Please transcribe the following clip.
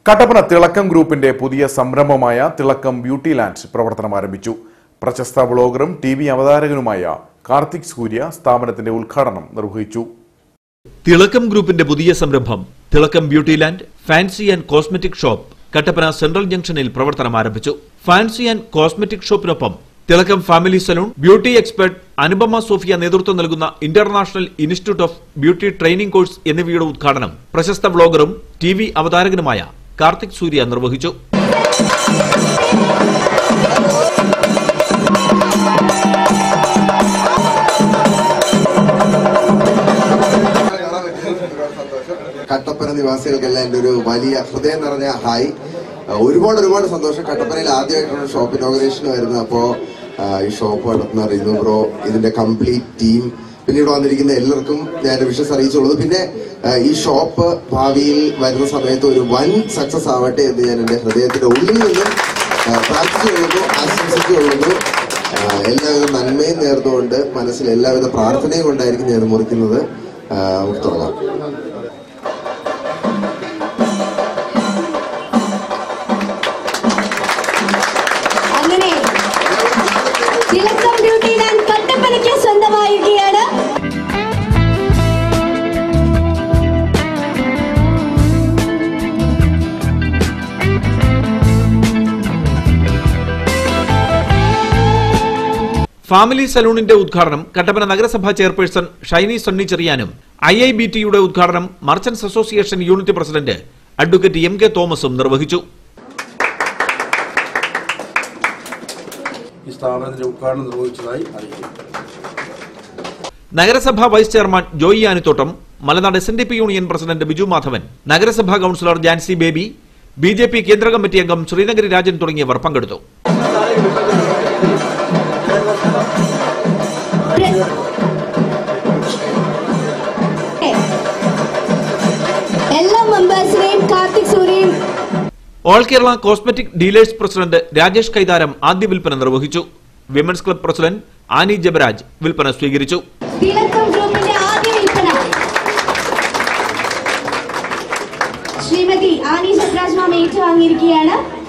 കട്ടപ്പന തിളക്കം ഗ്രൂപ്പിന്റെ പുതിയ സംരംഭമായ തിളക്കം ബ്യൂട്ടി ലാൻഡ് പ്രവർത്തനം ആരംഭിച്ചു പ്രശസ്ത വ്ളോഗറും ടി വി അവതാരകനുമായ കാർത്തിക് സൂര്യ സ്ഥാപനത്തിന്റെ ഉദ്ഘാടനം നിർവഹിച്ചു തിളക്കം ഗ്രൂപ്പിന്റെ പുതിയ സംരംഭം Thilakkam beauty land fancy and cosmetic shop Kattappana central ജംഗ്ഷനിൽ പ്രവർത്തനം ആരംഭിച്ചു ഫാൻസി ആൻഡ് കോസ്മെറ്റിക് ഷോപ്പിനൊപ്പം Thilakkam family saloon beauty expert Anupama Sophia നേതൃത്വം നൽകുന്ന international institute of beauty training course എന്നിവയുടെ ഉദ്ഘാടനം പ്രശസ്ത വ്ളോഗറും ടി വി അവതാരകനുമായ കാർത്തിക് സൂര്യ നിർവഹിച്ചു കട്ടപ്പന നിവാസികൾക്കെല്ലാം എൻ്റെ ഒരു വലിയ ഹൃദയം നിറഞ്ഞ ഹായ് ആ, ഒരുപാട് ഒരുപാട് സന്തോഷം കട്ടപ്പനയിൽ ആദ്യമായിട്ടാണ് ഷോപ്പ് ഇനോഗ്രേഷൻ വരുന്നത് അപ്പോൾ ഈ ഷോപ്പ് നടത്തുന്ന റിനു ബ്രോ ഇതിന്റെ കംപ്ലീറ്റ് ടീം പിന്നെ ഇവിടെ വന്നിരിക്കുന്ന എല്ലാവർക്കും ഞാൻ വിഷസ് അറിയിച്ചുള്ളത് പിന്നെ ആ, ഈ ഷോപ്പ് ഭാവിയിൽ വരുന്ന സമയത്ത് ഒരു വൻ സക്സസ് ആവട്ടെ എന്ന് ഞാൻ എൻ്റെ ഹൃദയത്തിന്റെ ഉള്ളിൽ നിന്നും ആ, പ്രാർത്ഥിച്ചുകൊള്ളുന്നു ആശംസിച്ചുകൊള്ളുന്നു ആ, എല്ലാവിധ നന്മയും നേർന്നുകൊണ്ട് മനസ്സിൽ എല്ലാവിധ പ്രാർത്ഥനയും കൊണ്ടായിരിക്കും ഞാൻ ഇത് മുറിക്കുന്നത് ആ, നമുക്ക് തുടങ്ങാം അങ്ങനെ തിളക്കം ബ്യൂട്ടി ലാൻഡ് കട്ടപ്പനയ്ക്ക് സ്വന്തമായിരിക്കുകയാണ് ഫാമിലി സലൂണിന്റെ ഉദ്ഘാടനം കട്ടപ്പന നഗരസഭാ ചെയർപേഴ്സൺ ഷൈനി സണ്ണി ചെറിയാനും ഐ ഐ ബി ടിയുടെ ഉദ്ഘാടനം merchants association unit president advocate M K തോമസും നിർവഹിച്ചു ഈ സ്ഥാപനത്തിന്റെ ഉദ്ഘാടനം നിർവഹിച്ചതായി അറിയിക്കുന്നു നഗരസഭാ vice chairman Joy Anithottam Malanad S N D P union president Biju Madhavan നഗരസഭാ councillor Jancy Baby B J P കേന്ദ്ര കമ്മിറ്റി അംഗം ശ്രീനഗരി രാജൻ തുടങ്ങിയവർ പങ്കെടുത്തു എല്ലാ മെമ്പേഴ്സിനെയും കാർത്തിക് സൂര്യയും all Kerala cosmetic dealers president Rajesh Kaitharam ആദ്യ വിൽപ്പന നിർവഹിച്ചു women's club president Annie Jebaraj വിൽപ്പന സ്വീകരിച്ചു തിളക്കം ഗ്രൂപ്പിന്റെ ആദ്യ വിൽപ്പന ശ്രീമതി ആനി സത്രാജ് മാം ഏറ്റുവാങ്ങിയിരിക്കുകയാണ്